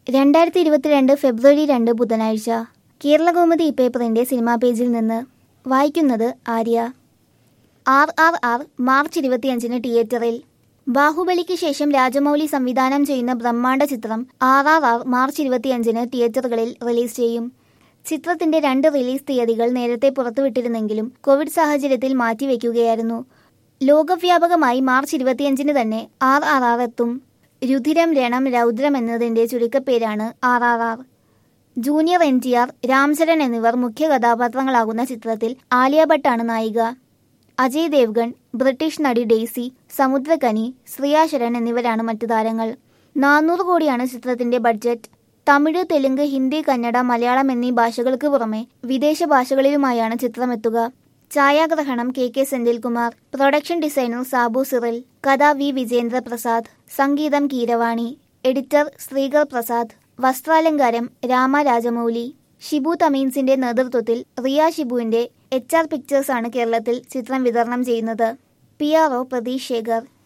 രണ്ടായിരത്തി ഇരുപത്തിരണ്ട് ഫെബ്രുവരി രണ്ട് ബുധനാഴ്ച കേരളകൗമുദി പേപ്പറിന്റെ സിനിമാ പേജിൽ നിന്ന് വായിക്കുന്നത് Arya R R R March ഇരുപത്തിയഞ്ചിന് തിയേറ്ററിൽ ബാഹുബലിക്ക് ശേഷം രാജമൗലി സംവിധാനം ചെയ്യുന്ന ബ്രഹ്മാണ്ഡ ചിത്രം ആർ ആർ ആർ മാർച്ച് ഇരുപത്തിയഞ്ചിന് തിയേറ്ററുകളിൽ റിലീസ് ചെയ്യും ചിത്രത്തിന്റെ രണ്ട് റിലീസ് തീയതികൾ നേരത്തെ പുറത്തുവിട്ടിരുന്നെങ്കിലും കോവിഡ് സാഹചര്യത്തിൽ മാറ്റിവെക്കുകയായിരുന്നു ലോകവ്യാപകമായി മാർച്ച് ഇരുപത്തിയഞ്ചിന് തന്നെ ആർ ആർ ആർ എത്തും രുധിരം രണം രൗദ്രം എന്നതിന്റെ ചുരുക്കപ്പേരാണ് R R R junior N T R Ramcharan എന്നിവർ മുഖ്യ കഥാപാത്രങ്ങളാകുന്ന ചിത്രത്തിൽ ആലിയ ഭട്ടാണ് നായിക അജയ് ദേവ്ഗൺ ബ്രിട്ടീഷ് നടി ഡെയ്സി സമുദ്രകനി ശ്രിയ ശരൺ എന്നിവരാണ് മറ്റു താരങ്ങൾ നാനൂറ് കോടിയാണ് ചിത്രത്തിന്റെ ബഡ്ജറ്റ് തമിഴ് തെലുങ്ക് ഹിന്ദി കന്നഡ മലയാളം എന്നീ ഭാഷകൾക്ക് പുറമെ വിദേശ ഭാഷകളിലുമായാണ് ചിത്രമെത്തുക ഛായാഗ്രഹണം K K Senthilkumar production designer Sabu Cyril കഥ വി വിജേന്ദ്ര പ്രസാദ് സംഗീതം കീരവാണി എഡിറ്റർ ശ്രീകർ പ്രസാദ് വസ്ത്രാലങ്കാരം രാമ രാജമൗലി ഷിബു തമീൻസിന്റെ നേതൃത്വത്തിൽ റിയ ഷിബുവിന്റെ എച്ച് ആർ പിക്ചേഴ്സാണ് കേരളത്തിൽ ചിത്രം വിതരണം ചെയ്യുന്നത് P R O Pratheesh Shekhar